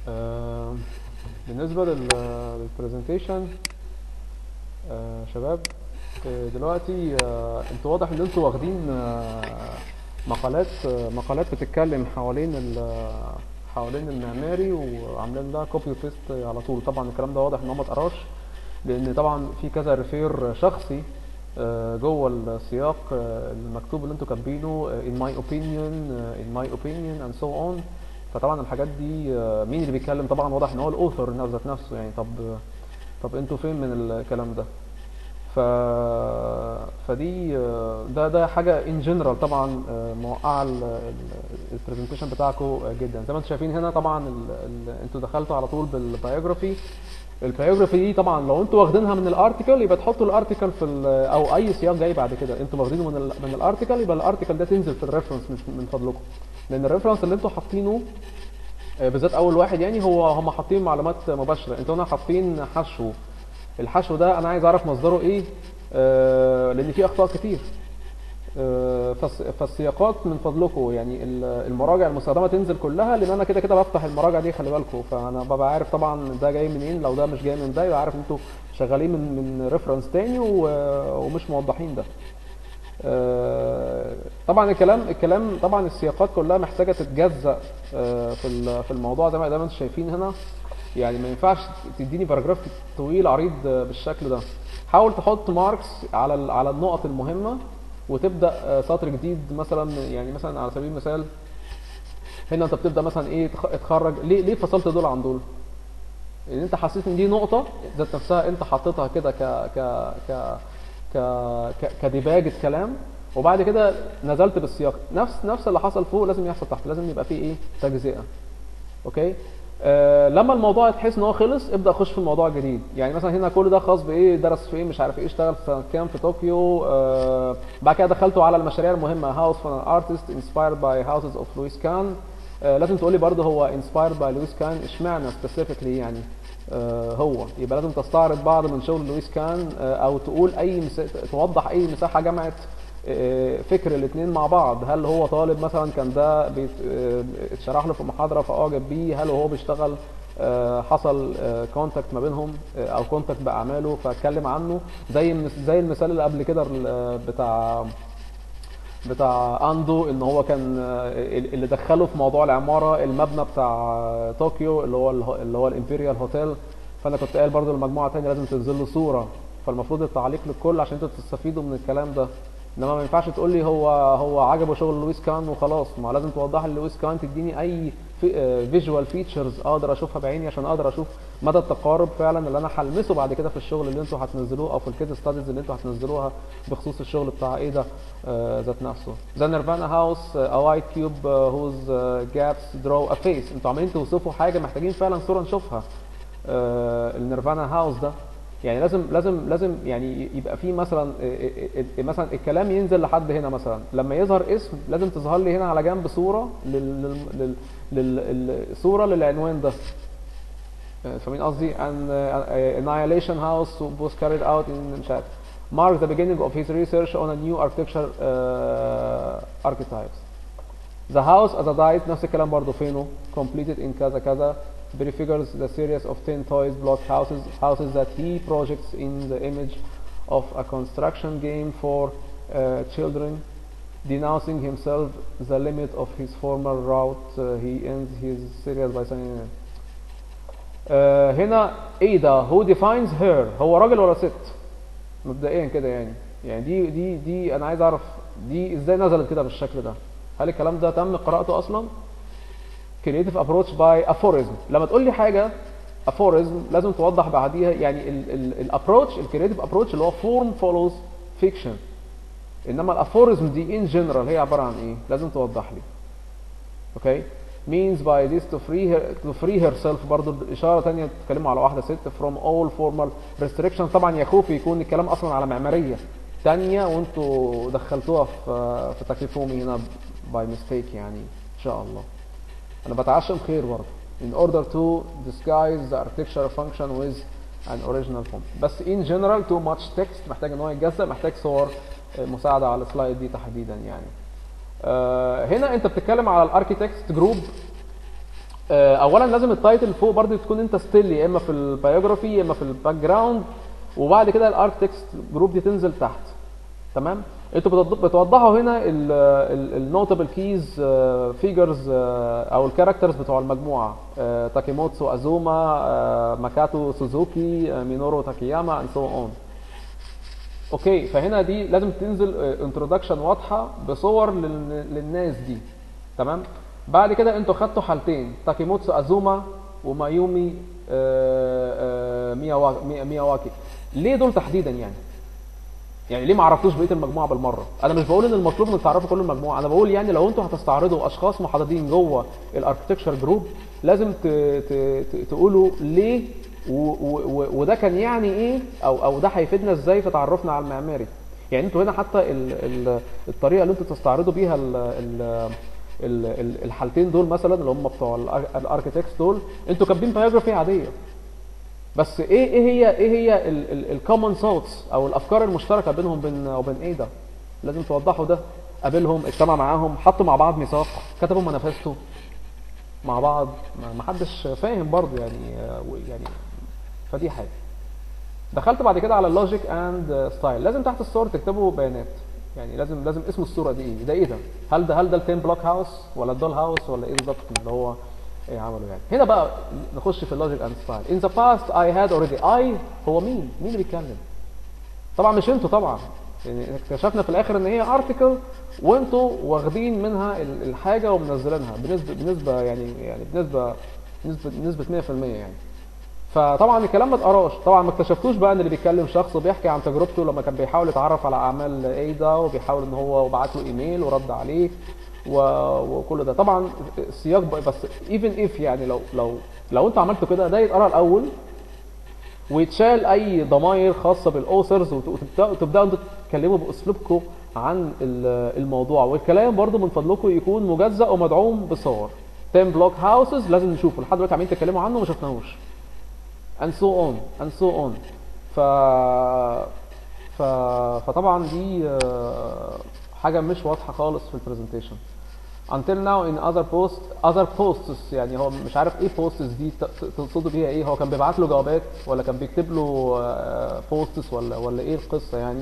آه، بالنسبة للبرزنتيشن شباب آه، دلوقتي آه، انتوا واضح ان انتوا واخدين آه، مقالات آه، مقالات بتتكلم حوالين ال- حوالين المعماري وعاملين لها كوبي بيست على طول طبعا الكلام ده واضح ان هو ما اتقراش لان طبعا في كذا ريفير شخصي آه، جوه السياق آه، المكتوب اللي انتوا كاتبينه آه، in my opinion آه، in my opinion and so on فطبعا الحاجات دي آه، مين اللي بيتكلم طبعا واضح ان هو الاوثر ذات نفسه يعني طب طب انتوا فين من الكلام ده ف فدي آه، ده ده حاجه ان جنرال طبعا آه، موقعه البرزنتيشن بتاعكم جدا زي ما انتم شايفين هنا طبعا ال- ال- انتوا دخلتوا على طول بالبيوجرافي البيوجرافي دي طبعا لو انتوا واخدينها من الارتكل يبقى تحطوا الارتكل في ال- او اي سياق جاي بعد كده انتوا واخدينه من ال من الارتكل يبقى الارتكل ده تنزل في الريفرنس من من فضلكم لان الريفرنس اللي انتوا حاطينه آه، بالذات اول واحد يعني هو هم حاطين معلومات مباشره انتوا هنا حاطين حشو الحشو ده انا عايز اعرف مصدره ايه آه، لان فيه اخطاء كتير آه، فالس- فالسياقات من فضلكم يعني ال- المراجع المستخدمه تنزل كلها لان انا كده كده بفتح المراجع دي خلي بالكم فانا ببقى عارف طبعا ده جاي منين لو ده مش جاي من ده يبقى عارف ان انتوا شغالين من من ريفرنس تاني و- ومش موضحين ده آه، طبعا الكلام الكلام طبعا السياقات كلها محتاجه تتجزأ آه، في ال- في الموضوع زي ما زي ما انتم شايفين هنا يعني ما ينفعش تديني باراجراف طويل عريض آه، بالشكل ده حاول تحط ماركس على ال- على النقط المهمه وتبدا آه، سطر جديد مثلا يعني مثلا على سبيل المثال هنا انت بتبدا مثلا ايه تخ- تخرج ليه ليه فصلت دول عن دول؟ لان انت حسيت ان دي نقطه ذات نفسها انت حطيتها كده ك ك ك ك ك كديباجة كلام وبعد كده نزلت بالسياق نفس نفس اللي حصل فوق لازم يحصل تحت لازم يبقى فيه ايه تجزئه اوكي آه لما الموضوع تحس ان هو خلص ابدا خش في الموضوع الجديد يعني مثلا هنا كل ده خاص بايه درس في ايه مش عارف ايه اشتغل في سنه كام في طوكيو آه بعد كده دخلته على المشاريع المهمه هاوس فور ان ارتست انسبايرد باي هاوسز اوف لويس كان آه لازم تقولي برضه هو انسبايرد باي لويس كان اشمعنى سبيسيفيكلي يعني آه هو يبقى لازم تستعرض بعض من شغل لويس كان آه او تقول اي مس... توضح اي مساحه جمعت آه، فكر الاثنين مع بعض هل هو طالب مثلا كان ده بيت... آه، اتشرح له في محاضره فاعجب بيه هل هو بيشتغل آه، حصل كونتاكت ما بينهم آه، او كونتاكت باعماله فاتكلم عنه زي المس- زي المثال اللي قبل كده ال- بتاع بتاع اندو ان هو كان آه، اللي دخله في موضوع العماره المبنى بتاع آه، طوكيو اللي هو اله- اللي هو الامبيريال هوتيل فانا كنت قايل برضو المجموعه تانية لازم تنزل له صوره فالمفروض التعليق للكل عشان انتوا تستفيدوا من الكلام ده انما ما ينفعش تقول لي هو هو عجبه شغل لويس كان وخلاص ما لازم توضح لي لويس كان تديني اي فيجوال فيتشرز اقدر اشوفها بعيني عشان اقدر اشوف مدى التقارب فعلا اللي انا هلمسه بعد كده في الشغل اللي انتوا هتنزلوه او في الكيس ستاديز اللي انتوا هتنزلوها بخصوص الشغل بتاع ايه ده آه، ذات نفسه ذا نيرفانا هاوس ا وايت كيوب هوز جابس درو ا فيس انتوا عمالين توصفوا حاجه محتاجين فعلا صوره نشوفها آه، النيرفانا هاوس ده يعني لازم لازم لازم يعني يبقى في مثلا إيه- إيه- مثلا الكلام ينزل لحد هنا مثلا لما يظهر اسم لازم تظهر لي هنا على جنب صوره لل لل لل لل- صوره للعنوان ده آه، فاهمين قصدي an uh, annihilation house was carried out in مش عارف mark the beginning of his research on a new architecture uh, archetypes The house as a diet نفس الكلام برضه فينه completed in كذا كذا prefigures the series of 10 toys block houses houses that he projects in the image of a construction game for uh, children denouncing himself the limit of his former route uh, he ends his series by saying uh, هنا ايه ده who defines her هو راجل ولا ست مبدئيا كده يعني يعني دي دي دي انا عايز اعرف دي ازاي نزلت كده بالشكل ده هل الكلام ده تم قراءته اصلا creative approach by aphorism لما تقول لي حاجه aphorism لازم توضح بعديها يعني الابروتش الكريتيف ابروتش اللي هو form follows fiction انما الافوريزم دي in general هي عباره عن ايه لازم توضح لي اوكي means by this to free her to free herself برضو اشاره ثانيه بتتكلموا على واحده ست from all formal restriction طبعا يخوف يكون الكلام اصلا على معماريه ثانيه وانتوا دخلتوها في في تكليفهم هنا by mistake يعني ان شاء الله انا بتعشم خير برضه in order to disguise the architectural function with an original form بس in general too much text محتاج ان هو يتجزأ محتاج صور آه، مساعده على السلايد دي تحديدا يعني آه، هنا انت بتتكلم على الاركيتكت جروب آه، اولا لازم التايتل فوق برضه تكون انت ستيل يا اما في البايوجرافي يا اما في الباك جراوند وبعد كده الاركتكست جروب دي تنزل تحت تمام انتوا بتوض- بتوضحوا هنا النوتابل كيز فيجرز او الكاركترز بتوع المجموعه آه، تاكيموتسو ازوما آه، ماكاتو سوزوكي آه، مينورو تاكياما اند سو اون اوكي فهنا دي لازم تنزل انترودكشن واضحه بصور لل- للناس دي تمام بعد كده انتوا خدتوا حالتين تاكيموتسو ازوما ومايومي آه، آه، مياوا- مي- مياواكي ليه دول تحديدا يعني يعني ليه ما عرفتوش بقيه المجموعه بالمره انا مش بقول ان المطلوب انك تعرفوا كل المجموعه انا بقول يعني لو انتوا هتستعرضوا اشخاص محددين جوه الاركتكتشر جروب لازم ت... ت... ت... تقولوا ليه و... و... و... وده كان يعني ايه او او ده هيفيدنا ازاي في تعرفنا على المعماري يعني انتوا هنا حتى ال... ال... الطريقه اللي انتوا تستعرضوا بيها ال... ال... ال... ال- الحالتين دول مثلا اللي هم بتوع الاركتكتس دول انتوا كاتبين بايوجرافي عاديه بس ايه ايه هي ايه هي الكومن ثوتس او الافكار المشتركه بينهم بين وبين ايه ده لازم توضحوا ده قابلهم اجتمع معاهم حطوا مع بعض ميثاق كتبوا مانيفستو مع بعض ما ما حدش فاهم برضه يعني آه، و- يعني فدي حاجه دخلت بعد كده على اللوجيك اند ستايل لازم تحت الصور تكتبوا بيانات يعني لازم لازم اسم الصوره دي ايه ده ايه ده هل ده هل ده التين بلوك هاوس ولا الدول هاوس ولا ايه بالظبط اللي هو ايه عمله يعني هنا بقى نخش في اللوجيك اند ستايل in the past I had already I هو مين مين اللي بيتكلم طبعا مش انتوا طبعا يعني اكتشفنا في الاخر ان هي ارتكل وانتوا واخدين منها ال- الحاجه ومنزلينها بنسبه بنسبه يعني يعني بنسبه بنسبه بنسبه 100% يعني فطبعا الكلام ما اتقراش طبعا ما اكتشفتوش بقى ان اللي بيتكلم شخص بيحكي عن تجربته لما كان بيحاول يتعرف على اعمال ايدا وبيحاول ان هو وبعت له ايميل ورد عليه و... وكل ده طبعا السياق بقى- بس ايفن اف يعني لو لو لو انتوا عملتوا كده ده يتقرا الاول ويتشال اي ضمائر خاصه بالاوثرز وتبداوا تبداوا انتوا تتكلموا باسلوبكم عن ال- الموضوع والكلام برضو من فضلكم يكون مجزأ ومدعوم بصور 10 بلوك هاوسز لازم نشوفه لحد دلوقتي عمالين تتكلموا عنه وما شفناهوش and so on and so on ف ف فطبعا دي آه، حاجه مش واضحه خالص في البرزنتيشن until now in other posts other posts يعني هو مش عارف ايه posts دي ت- ت- تقصدوا بيها ايه هو كان بيبعت له جوابات ولا كان بيكتب له آه، posts ولا ولا ايه القصه يعني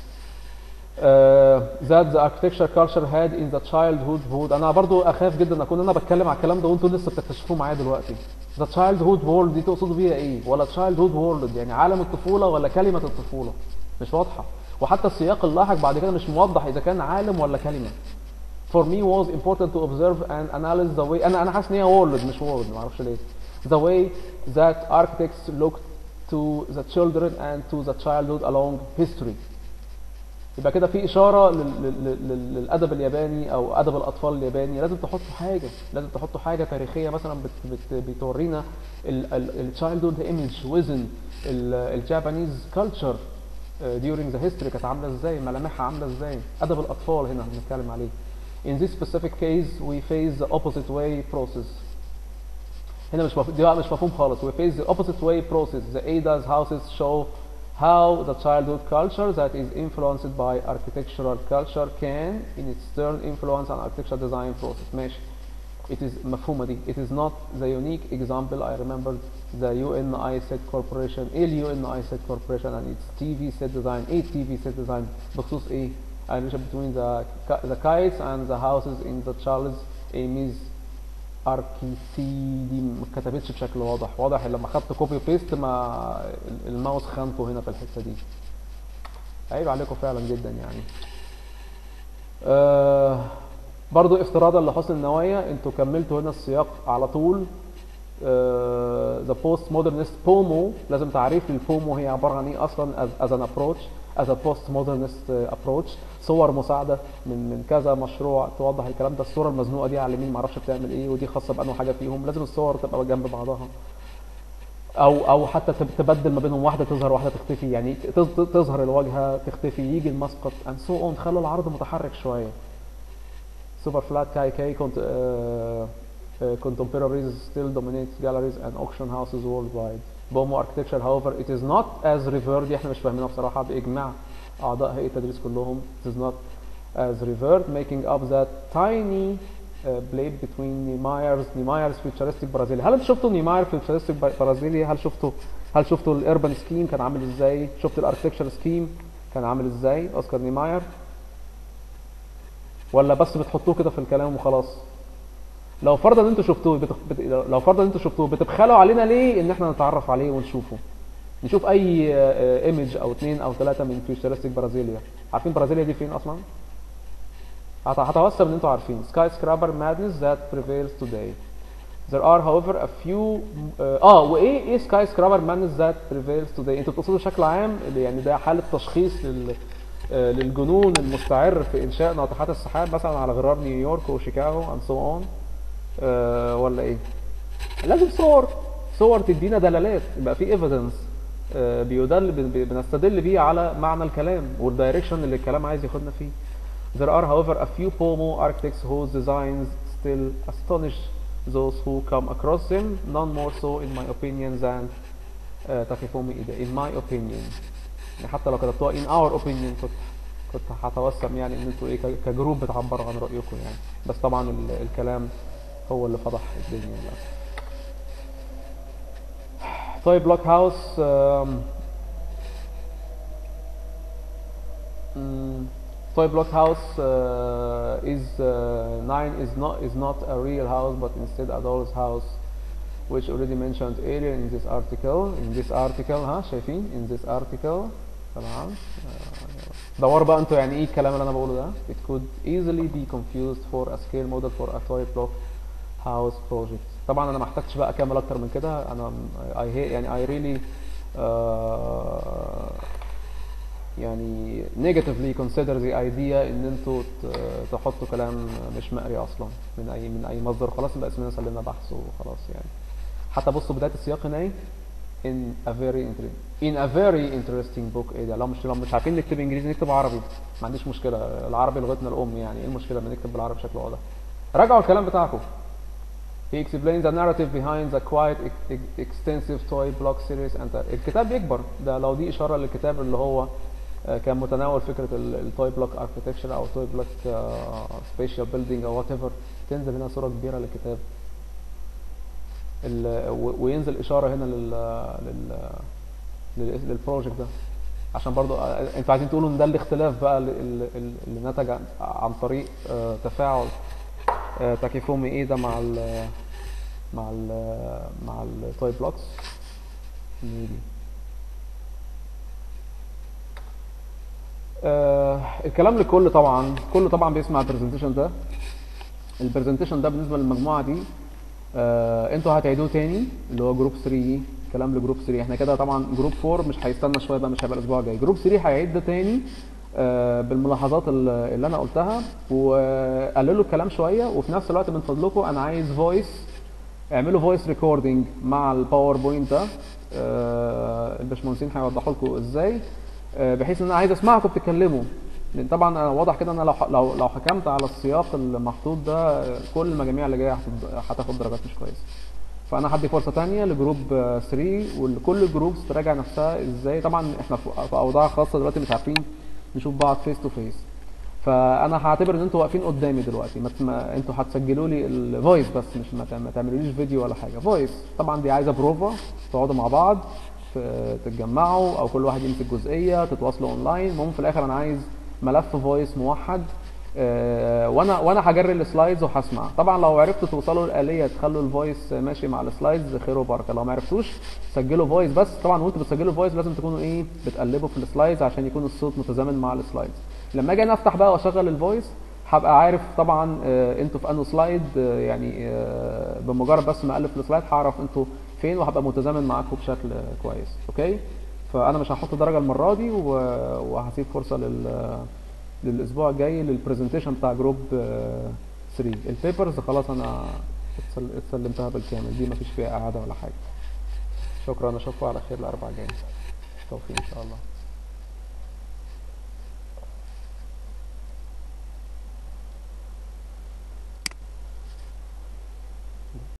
uh, that the architecture culture had in the childhood world انا برضو اخاف جدا اكون انا بتكلم على الكلام ده وانتوا لسه بتكتشفوه معايا دلوقتي the childhood world دي تقصدوا بيها ايه ولا childhood world يعني عالم الطفوله ولا كلمه الطفوله مش واضحه وحتى السياق اللاحق بعد كده مش موضح اذا كان عالم ولا كلمه for me was important to observe and analyze the way انا انا حاسس ان هي world مش word ما اعرفش ليه the way that architects looked to the children and to the childhood along history يبقى كده في اشاره لل- لل- لل- للادب الياباني او ادب الاطفال الياباني لازم تحطوا حاجه لازم تحطوا حاجه تاريخيه مثلا بت بت بتورينا التشايلدهود ايمج وزن الجابانيز كلتشر during the history كانت عامله ازاي ملامحها عامله ازاي ادب الاطفال هنا بنتكلم عليه in this specific case we face the opposite way process هنا مش مف... دي بقى مش مفهوم خالص we face the opposite way process the ADA's houses show how the childhood culture that is influenced by architectural culture can in its turn influence an architectural design process ماشي it is مفهومة دي it is not the unique example I remembered the UNI set corporation ايه ال UNI set corporation and its TV set design ايه TV set design بخصوص ايه a relation between the, the kites and the houses in the Charles Amy's اركيسي دي ما اتكتبتش بشكل واضح واضح لما خدت كوبي بيست ما الماوس خانته هنا في الحته دي عيب عليكم فعلا جدا يعني آه برضو افتراضا لحسن النوايا انتوا كملتوا هنا السياق على طول ذا بوست مودرنست بومو لازم تعريف للبومو هي عباره عن ايه اصلا از ان ابروتش از ا بوست مودرنست ابروتش صور مساعده من من كذا مشروع توضح الكلام ده الصوره المزنوقه دي على اليمين معرفش بتعمل ايه ودي خاصه بانه حاجه فيهم لازم الصور تبقى جنب بعضها او او حتى تب- تبدل ما بينهم واحده تظهر واحده تختفي يعني تظ- تظهر الواجهه تختفي يجي المسقط and so on خلوا العرض متحرك شويه super flat Kai K cont- uh, uh, contemporaries still dominate galleries and auction houses worldwide. Bomo architecture however it is not as revered دي احنا مش فاهمينها بصراحة بإجماع أعضاء هيئة التدريس كلهم it is not as revered making up that tiny بلاي بتوين نيمايرز نيمايرز فيوتشرستيك برازيلي هل انت شفتوا نيماير فيوتشرستيك برازيلي هل شفتوا هل شفتوا الاربن سكيم كان عامل ازاي شفتوا الاركتكشر سكيم كان عامل ازاي اوسكار نيماير ولا بس بتحطوه كده في الكلام وخلاص لو فرضا ان انتوا شفتوه بتخ... بت... لو فرضا ان انتوا شفتوه بتبخلوا علينا ليه ان احنا نتعرف عليه ونشوفه نشوف اي ايمج او اثنين او ثلاثه من فيوتشرستيك برازيليا عارفين برازيليا دي فين اصلا هت- هتوسم ان انتوا عارفين skyscraper madness that prevails today there are however a few اه آه، وايه ايه skyscraper madness that prevails today انتوا بتقصدوا بشكل عام اللي يعني ده حاله تشخيص لل آه، للجنون المستعر في انشاء ناطحات السحاب مثلا على غرار نيويورك وشيكاغو and so on آه، ولا ايه لازم صور صور تدينا دلالات يبقى في ايفيدنس بيدل ب- ب- بنستدل بيه على معنى الكلام والدايركشن اللي الكلام عايز ياخدنا فيه There are however a few Pomo architects whose designs still astonish those who come across them, none more so in my opinion than uh, Takefumi Ide. In my opinion. يعني حتى لو كتبتوها in our opinion كنت كنت هتوسم يعني ان انتوا ايه ك- كجروب بتعبروا عن رأيكم يعني بس طبعا ال- الكلام هو اللي فضح الدنيا للأسف. طيب بلوك هاوس آم، مم، toy block house uh, is uh, nine is not is not a real house but instead a doll's house which already mentioned earlier in this article in this article ها شايفين in this article تمام آه، دوروا بقى انتوا يعني ايه الكلام اللي انا بقوله ده it could easily be confused for a scale model for a toy block house project طبعا انا ما احتاجتش بقى اكمل اكتر من كده انا I hate يعني I really uh, يعني negatively consider the idea ان انتوا ت- تحطوا كلام مش مقري اصلا من اي من اي مصدر خلاص يبقى اسمنا سلمنا بحث وخلاص يعني حتى بصوا بدايه السياق هنا ايه in a very inter- in a very interesting book ايه ده لو مش لو مش عارفين نكتب انجليزي نكتب عربي ما عنديش مشكله العربي لغتنا الام يعني ايه المشكله ما نكتب بالعربي بشكل واضح راجعوا الكلام بتاعكم He explains the narrative behind the quite ex- ex- extensive toy block series and the- الكتاب بيكبر ده لو دي إشارة للكتاب اللي هو آه، كان متناول فكرة التوي بلوك اركتكشر أو توي بلوك سبيشال بيلدينج أو وات ايفر تنزل هنا صورة كبيرة للكتاب ال- و- وينزل إشارة هنا لل لل لل- للبروجكت ده عشان برضو آه، انتوا عايزين تقولوا ان ده الاختلاف بقى اللي, اللي اللي نتج عن, عن طريق آه، تفاعل آه، تاكيفومي ايه ده مع ال مع ال مع التوي بلوكس نيجي آه الكلام لكل طبعا كله طبعا بيسمع البرزنتيشن ده البرزنتيشن ده بالنسبه للمجموعه دي آه انتوا هتعيدوه تاني اللي هو جروب 3 كلام لجروب 3 احنا كده طبعا جروب 4 مش هيستنى شويه بقى مش هيبقى الاسبوع الجاي جروب 3 هيعيد ده تاني آه بالملاحظات ال- اللي انا قلتها وقللوا الكلام شويه وفي نفس الوقت من فضلكم انا عايز فويس اعملوا فويس ريكوردنج مع الباوربوينت ده آه الباشمهندسين هيوضحوا لكم ازاي آه بحيث ان انا عايز اسمعكم بتتكلموا لان طبعا انا واضح كده ان انا لو ح- لو لو حكمت على السياق المحطوط ده آه، كل المجاميع اللي جايه هتاخد- هتاخد درجات مش كويسه فانا هدي فرصه تانية لجروب آه، 3 ولكل الجروبس تراجع نفسها ازاي طبعا احنا في في اوضاع خاصه دلوقتي مش عارفين نشوف بعض فيس تو فيس فانا هعتبر ان انتوا واقفين قدامي دلوقتي ما ما- انتوا هتسجلوا لي الفويس بس مش ما تعم- ما تعملوليش فيديو ولا حاجه فويس طبعا دي عايزه بروفا تقعدوا مع بعض ت- تتجمعوا او كل واحد يمسك جزئيه تتواصلوا اونلاين المهم في الاخر انا عايز ملف فويس موحد آه، وانا وانا هجري السلايدز وهسمع طبعا لو عرفتوا توصلوا للآلية تخلوا الفويس ماشي مع السلايدز خير وبركه لو ما عرفتوش سجلوا فويس بس طبعا وانتوا بتسجلوا فويس لازم تكونوا ايه بتقلبوا في السلايدز عشان يكون الصوت متزامن مع السلايدز لما اجي انا افتح بقى واشغل الفويس هبقى عارف طبعا آه، انتوا في انه سلايد آه، يعني آه، بمجرد بس ما اقلب في السلايد هعرف انتوا فين وهبقى متزامن معاكم بشكل آه، كويس اوكي فانا مش هحط درجه المره دي و- وهسيب فرصه لل للاسبوع الجاي للبرزنتيشن بتاع جروب 3 البيبرز خلاص انا اتسل- اتسلمتها بالكامل دي مفيش فيها اعاده ولا حاجه شكرا اشوفكم على خير الاربع جاي توفيق ان شاء الله